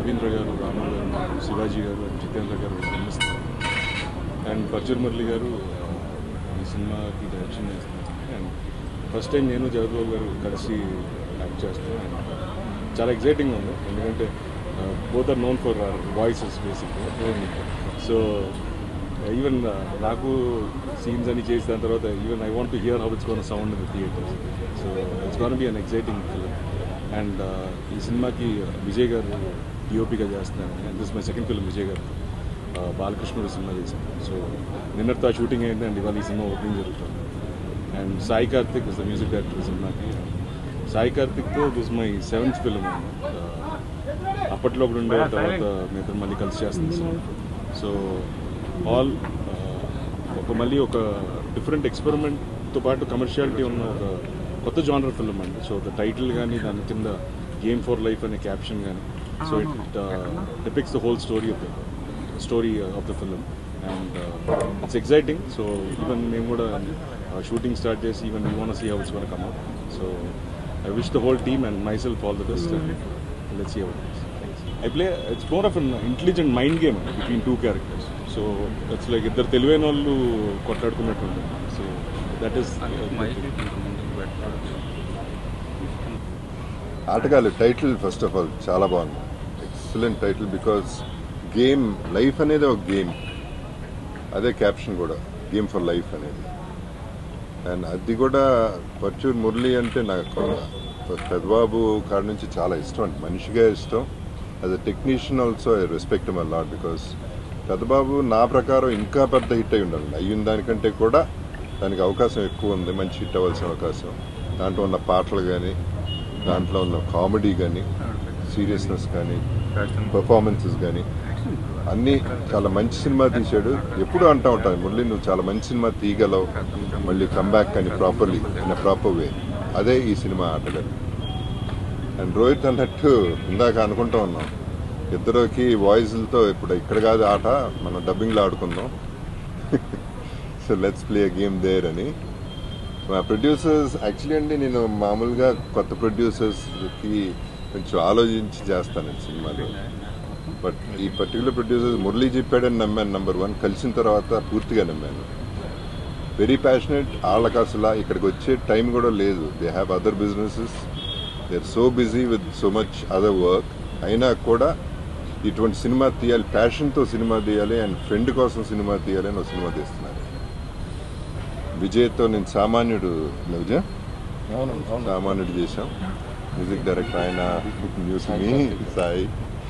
రవీంద్ర గారు రాము గారు శివాజీ గారు అండ్ జితేంద్ర గారు నిర్మిస్తారు అండ్ పర్చూర్ మురళి గారు ఆ, ఈ సినిమాకి డైరెక్షన్ చేస్తున్నారు అండ్ ఫస్ట్ టైం నేను జగద్బాబు గారు కలిసి యాక్ట్ చేస్తాను అండ్ చాలా ఎగ్జైటింగ్ ఉంది ఎందుకంటే both are known for our voices బేసిక్గా సో ఈవెన్ నాకు సీన్స్ అని చేసి దాని తర్వాత even I want to hear how it's gonna sound in the theatre so it's gonna be an exciting film and ఈ సినిమాకి విజయ్ గారు డిఓపిగా చేస్తున్నాను and this my second film Vijay garu Balakrishnudu cinema చేశాను సో నిన్నటితో ఆ షూటింగ్ అయింది అండ్ ఇవాళ ఈ సినిమా ఓపెనింగ్ జరుగుతుంది and Sai Karthik is the music director ఈ సినిమాకి సాయి కార్తిక్తో దిస్ మై సెవెంత్ ఫిల్మ్ అప్పట్లో ఒకడు ఉండే తర్వాత మేము మళ్ళీ కలిసి చేస్తుంది సినిమా సో ఆల్ ఒక మళ్ళీ ఒక డిఫరెంట్ ఎక్స్పెరిమెంట్తో పాటు కమర్షియాలిటీ ఉన్న ఒక కొత్త జానర్ ఫిల్మ్ అండి సో ద టైటిల్ కానీ దాని కింద గేమ్ ఫర్ లైఫ్ అనే క్యాప్షన్ కానీ so it depicts the whole story of the story of the film and it's exciting so even మేము కూడా షూటింగ్ స్టార్ట్ చేసి even we wanna see how it's one come out so I wish the whole team and myself all the best let's see how I play it's more of an intelligent mind game between two characters so it's like ఇద్దరు తెలివైన వాళ్ళు కొట్లాడుకున్నట్టు ఉంటుంది so that is ఆటగాళ్ళు title first of all చాలా బాగుంది excellent title because game life అనేది ఒక గేమ్ అదే క్యాప్షన్ కూడా గేమ్ ఫర్ లైఫ్ అనేది అండ్ అది కూడా పర్చూర్ మురళి అంటే నాకు పెద్దబాబు కాడ నుంచి చాలా ఇష్టం అండి మనిషిగా ఇష్టం as a technician also I respect my lot because పెద్దబాబు నా ప్రకారం ఇంకా పెద్ద హిట్ అయి ఉండాలి అయిన దానికంటే కూడా దానికి అవకాశం ఎక్కువ ఉంది మంచి హిట్ అవ్వాల్సిన అవకాశం దాంట్లో ఉన్న పాటలు కానీ దాంట్లో ఉన్న కామెడీ కానీ సీరియస్నెస్ కానీ పర్ఫార్మెన్సెస్ కానీ అన్నీ చాలా మంచి సినిమా తీశాడు ఎప్పుడు అంటా ఉంటాను మురళి నువ్వు చాలా మంచి సినిమా తీయగలవు మళ్ళీ కమ్బ్యాక్ అని ప్రాపర్లీ ఇన్ ప్రాపర్ వే అదే ఈ సినిమా ఆటగాడు అండ్ రోహిత్ అన్నట్టు ఇందాక అనుకుంటా ఉన్నాం ఇద్దరికి వాయిస్లతో ఇప్పుడు ఇక్కడ కాదు ఆట మనం డబ్బింగ్లో ఆడుకుందాం so let's play game there అని మా ప్రొడ్యూసర్స్ యాక్చువల్లీ అండి నేను మామూలుగా కొత్త ప్రొడ్యూసర్స్కి కొంచెం ఆలోచించి చేస్తాను సినిమాలో బట్ ఈ పర్టికులర్ ప్రొడ్యూసర్స్ మురళీ చెప్పాడని నమ్మాను నెంబర్ వన్ కలిసిన తర్వాత పూర్తిగా నమ్మాను వెరీ ప్యాషనెట్ వాళ్ళకి అసలు ఇక్కడికి వచ్చే టైం కూడా లేదు they have other businesses they are so busy with so much other work అయినా కూడా ఇటువంటి సినిమా తీయాలి ప్యాషన్తో సినిమా తీయాలి అండ్ ఫ్రెండ్ కోసం సినిమా తీయాలి అని ఒక సినిమా తీస్తున్నారు విజయ్తో నేను సామాన్యుడు విజయ్ సామాన్యుడు చేశాం మ్యూజిక్ డైరెక్టర్ ఆయన న్యూస్ మీ సాయి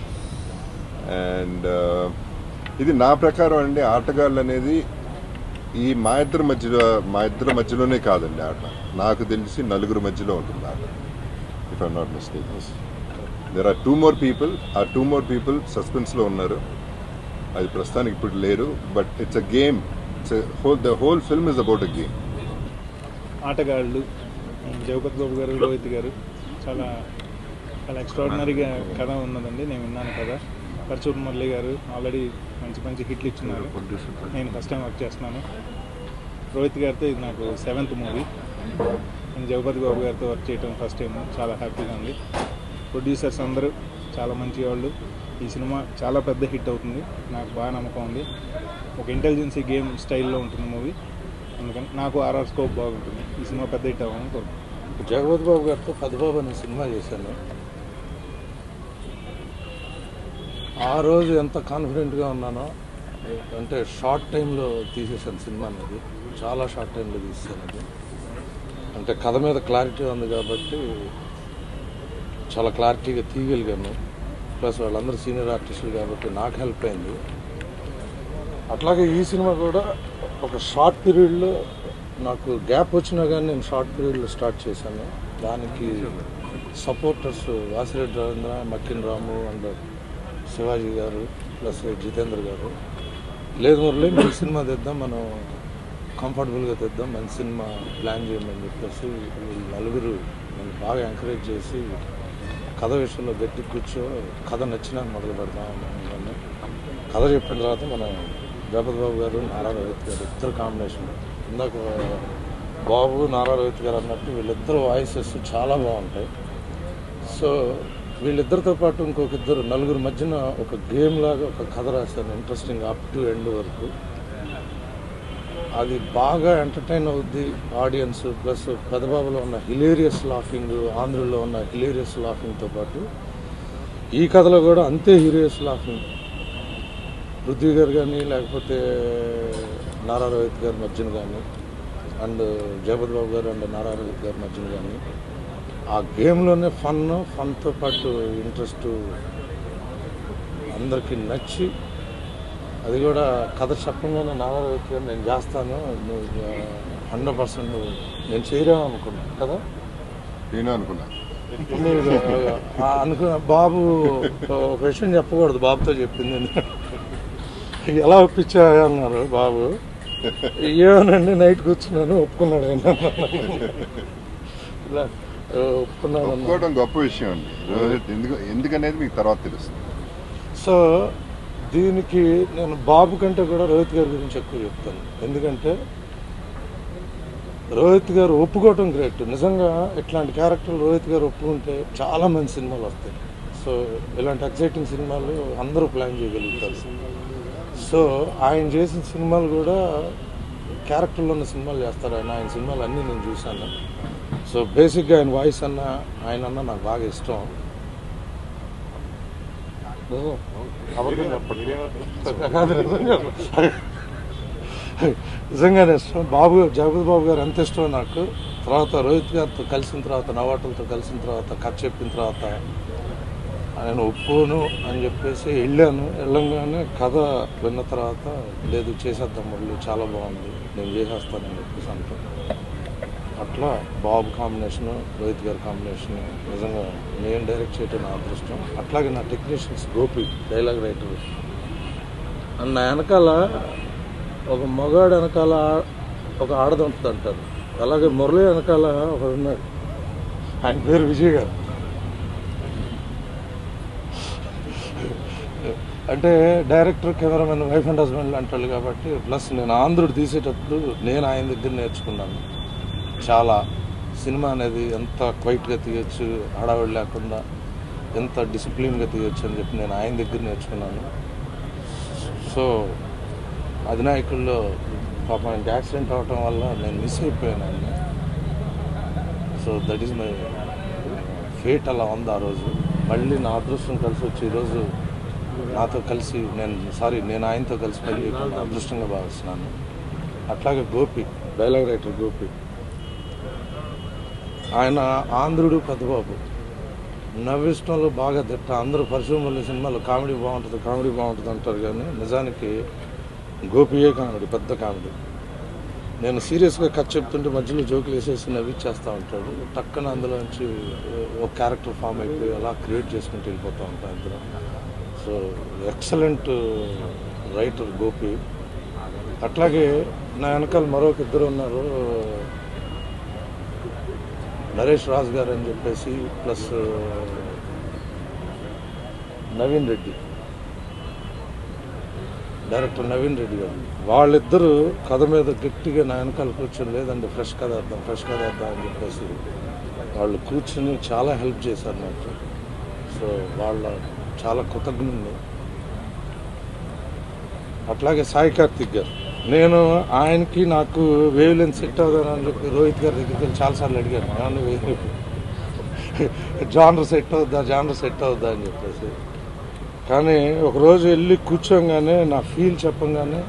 అండ్ ఇది నా ప్రకారం అండి ఆటగాళ్ళు అనేది ఈ మా ఇద్దరి మధ్యలో మా ఇద్దరి మధ్యలోనే కాదండి ఆట నాకు తెలిసి నలుగురు మధ్యలో ఉంటుంది ఆట if I'm not mistake there are two more people ఆ టూ మోర్ పీపుల్ సస్పెన్స్లో ఉన్నారు అది ప్రస్తుతానికి ఇప్పుడు లేరు but it's a game it's whole the whole film is about a game ఆటగాళ్ళు జగపతి బాబు గారు రోహిత్ గారు చాలా చాలా ఎక్స్ట్రాడినరీగా కథ ఉన్నదండి నేను విన్నాను కదా పరచూరు మురళి గారు ఆల్రెడీ మంచి మంచి హిట్లు ఇచ్చున్నారు నేను ఫస్ట్ టైం వర్క్ చేస్తున్నాను రోహిత్ గారితో ఇది నాకు సెవెంత్ మూవీ నేను జగపతి బాబు గారితో వర్క్ చేయడం ఫస్ట్ టైం చాలా హ్యాపీగా ఉంది ప్రొడ్యూసర్స్ అందరూ చాలా మంచి వాళ్ళు ఈ సినిమా చాలా పెద్ద హిట్ అవుతుంది నాకు బాగా నమ్మకం ఉంది ఒక ఇంటెలిజెన్సీ గేమ్ స్టైల్లో ఉంటుంది మూవీ అందుకని నాకు ఆర్ఆర్ స్కోప్ బాగుంటుంది ఈ సినిమా పెద్ద హిట్ అవ్వాలని కోరుకుంటున్నాను జగవత్ బాబు గారితో పద్బాబు అనే సినిమా చేశాను ఆ రోజు ఎంత కాన్ఫిడెంట్గా ఉన్నానో అంటే షార్ట్ టైంలో తీసేసాను సినిమా అనేది చాలా షార్ట్ టైంలో తీసాను అది అంటే కథ మీద క్లారిటీ ఉంది కాబట్టి చాలా క్లారిటీగా తీయగలిగాను ప్లస్ వాళ్ళందరూ సీనియర్ ఆర్టిస్టులు కాబట్టి నాకు హెల్ప్ అయింది అట్లాగే ఈ సినిమా కూడా ఒక షార్ట్ పీరియడ్లో నాకు గ్యాప్ వచ్చినా కానీ నేను షార్ట్ పీరియడ్లో స్టార్ట్ చేశాను దానికి supporters Vasireddy Ravindra Makkin Ramu and Shivaji garu plus Jitendra గారు లేదు మురళి మంచి సినిమా తెద్దాం మనం కంఫర్టబుల్గా తెద్దాం మంచి సినిమా ప్లాన్ చేయమని చెప్పేసి వీళ్ళు నలుగురు నన్ను బాగా ఎంకరేజ్ చేసి కథ విషయంలో గట్టి కూర్చో కథ నచ్చినాక మొదలు పెడదాం అని కథ చెప్పిన తర్వాత మనం జగపతి బాబు గారు నారా రోహిత్ గారు ఇద్దరు కాంబినేషన్ ఇందాక బాబు నారా రోహిత్ గారు అన్నట్టు వీళ్ళిద్దరు వాయిసెస్ చాలా బాగుంటాయి సో వీళ్ళిద్దరితో పాటు ఇంకొక ఇద్దరు నలుగురు మధ్యన ఒక గేమ్ లాగా ఒక కథ రాశాను ఇంట్రెస్టింగ్ అప్ టు ఎండ్ వరకు అది బాగా ఎంటర్టైన్ అవుద్ది ఆడియన్స్ ప్లస్ పెదబాబులో ఉన్న హిలేరియస్ లాఫింగ్ ఆంధ్రలో ఉన్న హిలేరియస్ లాఫింగ్తో పాటు ఈ కథలో కూడా అంతే హిలేరియస్ లాఫింగ్ పృథ్వీ గారు కానీ లేకపోతే నారా రోహిత్ గారి మధ్యన కానీ అండ్ జగపతి బాబు గారు అండ్ నారా రోహిత్ గారి మధ్యన కానీ ఆ గేమ్లోనే ఫన్ ఫన్తో పాటు ఇంట్రెస్ట్ అందరికీ నచ్చి అది కూడా కథ చెప్పంగానే నారా రోహిత్ గారు నేను చేస్తాను నువ్వు హండ్రెడ్ పర్సెంట్ నేను చేయలేము అనుకున్నా కదా నేను అనుకున్నా మీరు ఆ అనుకున్న బాబు ఒక విషయం చెప్పకూడదు బాబుతో చెప్పింది ఎలా ఒప్పించా అన్నారు బాబు ఏమోనండి నైట్ కూర్చున్నాను ఒప్పుకున్నాడు ఆయన ఇలా ఒప్పుకున్నాడు అన్నారు. ఒప్పుకోవడం గొప్ప విషయం అండి రోహిత్ ఎందుకు ఎందుకనేది మీకు తర్వాత తెలుస్తుంది సో దీనికి నేను బాబు కంటే కూడా రోహిత్ గారి గురించి ఎక్కువ చెప్తాను ఎందుకంటే రోహిత్ గారు ఒప్పుకోవటం గ్రేట్ నిజంగా ఇట్లాంటి క్యారెక్టర్లు రోహిత్ గారు ఒప్పుకుంటే చాలా మంచి సినిమాలు వస్తాయి సో ఇలాంటి ఎక్సైటింగ్ సినిమాలు అందరూ ప్లాన్ చేయగలుగుతారు సో ఆయన చేసిన సినిమాలు కూడా క్యారెక్టర్లో ఉన్న సినిమాలు చేస్తారు ఆయన ఆయన సినిమాలు అన్నీ నేను చూశాను సో బేసిక్గా ఆయన వాయిస్ అన్న ఆయన అన్న నాకు బాగా ఇష్టం నిజం. అబద్ధం చెప్పండి. కాదు, నిజం చెప్పండి. నిజంగానే ఇష్టం బాబు జగపతి బాబు గారు ఎంత ఇష్టం నాకు తర్వాత రోహిత్ గారితో కలిసిన తర్వాత నవాటలతో కలిసిన తర్వాత కథ చెప్పిన తర్వాత నేను ఒప్పుకోను అని చెప్పేసి వెళ్ళాను వెళ్ళంగానే కథ విన్న తర్వాత లేదు చేసేద్దాం మళ్ళీ చాలా బాగుంది నేను చేసేస్తానని చెప్పేసి అంటాను అట్లా బాబు కాంబినేషన్ రోహిత్ గారి కాంబినేషన్ నిజంగా నేను డైరెక్ట్ చేయటం నా అదృష్టం అట్లాగే నా technicians Gopi dialogue writer and నా వెనకాల ఒక మగాడు వెనకాల ఒక ఆడది ఉంటుంది అంటారు అలాగే మురళి వెనకాల ఒకడు ఉన్నాడు ఆయన పేరు విజయ్ గారు అంటే director cameraman wife and husband అంటారు కాబట్టి ప్లస్ నేను ఆంధ్రుడు తీసేటప్పుడు నేను ఆయన దగ్గర నేర్చుకున్నాను చాలా సినిమా అనేది ఎంత క్వైట్గా తీయొచ్చు హడావిడి లేకుండా ఎంత డిసిప్లిన్గా తీయొచ్చు అని చెప్పి నేను ఆయన దగ్గర నేర్చుకున్నాను సో అధినాయకుల్లో పాపం ఆయనకి యాక్సిడెంట్ అవటం వల్ల నేను మిస్ అయిపోయాను ఆయన so that is my fate అలా ఉంది ఆ రోజు మళ్ళీ నా అదృష్టం కలిసి వచ్చి ఈరోజు నాతో కలిసి నేను సారీ నేను ఆయనతో కలిసి పని చేయడం నా అదృష్టంగా భావిస్తున్నాను అట్లాగే గోపి డైలాగ్ రైటర్ గోపి ఆయన ఆంధ్రుడు పెద్దబాబు నవ్విష్టంలో బాగా తిట్ట అందరూ పరిశుభ్రం వల్ల సినిమాలో కామెడీ బాగుంటుంది కామెడీ బాగుంటుంది అంటారు కానీ నిజానికి గోపియే కామెడీ పెద్ద కామెడీ నేను సీరియస్గా కథ చెప్తుంటే మధ్యలో జోకులు వేసేసి నవ్విచ్చేస్తూ ఉంటాడు టక్కన అందులోంచి ఒక క్యారెక్టర్ ఫామ్ అయిపోయి అలా క్రియేట్ చేసుకుంటూ వెళ్ళిపోతూ ఉంటాను అందరూ సో ఎక్సలెంట్ రైటర్ గోపి అట్లాగే నా వెనకాల మరొక ఇద్దరు ఉన్నారు నరేష్ రాజ్ గారు అని చెప్పేసి ప్లస్ నవీన్ రెడ్డి డైరెక్టర్ నవీన్ రెడ్డి గారు వాళ్ళిద్దరూ కథ మీద గట్టిగా నా వెనకాల కూర్చొని లేదండి ఫ్రెష్ కథ వేద్దాం ఫ్రెష్ కథ వేద్దాం అని చెప్పేసి వాళ్ళు కూర్చొని చాలా హెల్ప్ చేశారు నాకు సో వాళ్ళ చాలా కృతజ్ఞుంది అట్లాగే సాయి కార్తిక్ గారు నేను ఆయనకి నాకు వేవ్ లెన్స్ సెట్ అవుదాను అని చెప్పి రోహిత్ గారి దగ్గరికి వెళ్ళి చాలాసార్లు అడిగాను ఏమన్నా వేవ్ జానర్ సెట్ అవుద్దా జానర్ సెట్ అవుద్దా అని చెప్పేసి కానీ ఒకరోజు వెళ్ళి కూర్చోగానే నా ఫీల్ చెప్పంగానే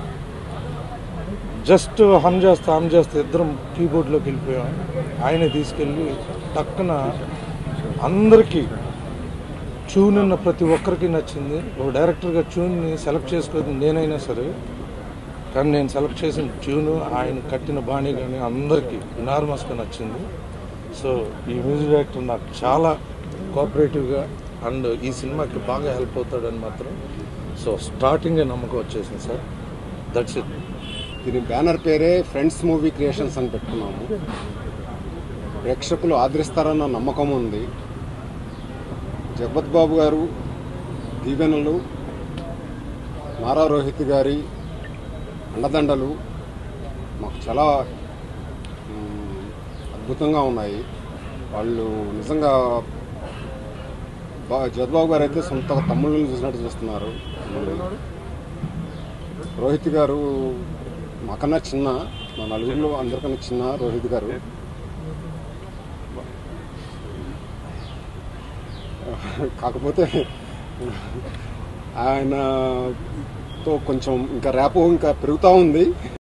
జస్ట్ హమ్ చేస్తా హమ్ చేస్తే ఇద్దరం కీబోర్డ్లోకి వెళ్ళిపోయాం ఆయన తీసుకెళ్ళి టక్కున అందరికీ ట్యూన్ ఉన్న ప్రతి ఒక్కరికి నచ్చింది ఒక డైరెక్టర్గా ట్యూన్ని సెలెక్ట్ చేసుకోవద్దు నేనైనా సరే కానీ నేను సెలెక్ట్ చేసిన ట్యూన్ ఆయన కట్టిన బాణి కానీ అందరికీ ఇనార్మస్గా నచ్చింది సో ఈ మ్యూజిక్ డైరెక్టర్ నాకు చాలా కోఆపరేటివ్గా అండ్ ఈ సినిమాకి బాగా హెల్ప్ అవుతాడని మాత్రం సో స్టార్టింగే నమ్మకం వచ్చేసింది సార్ దట్స్ ఇట్ దీని బ్యానర్ పేరే ఫ్రెండ్స్ మూవీ క్రియేషన్స్ అని పెట్టుకున్నాము ప్రేక్షకులు ఆదరిస్తారన్న నమ్మకం ఉంది జగపత్ బాబు గారు దీవెనలు నారా రోహిత్ గారి అండదండలు మాకు చాలా మ్, అద్భుతంగా ఉన్నాయి వాళ్ళు నిజంగా బా- జగబాబు గారు అయితే సొంత తమ్ముళ్ళని చూసినట్టు చూస్తున్నారు రోహిత్ గారు మాకన్నా చిన్న మా నలుగురిలో అందరికన్నా చిన్న రోహిత్ గారు కాకపోతే ఆయనతో కొంచెం ఇంకా ర్యాపు ఇంకా పెరుగుతూ ఉంది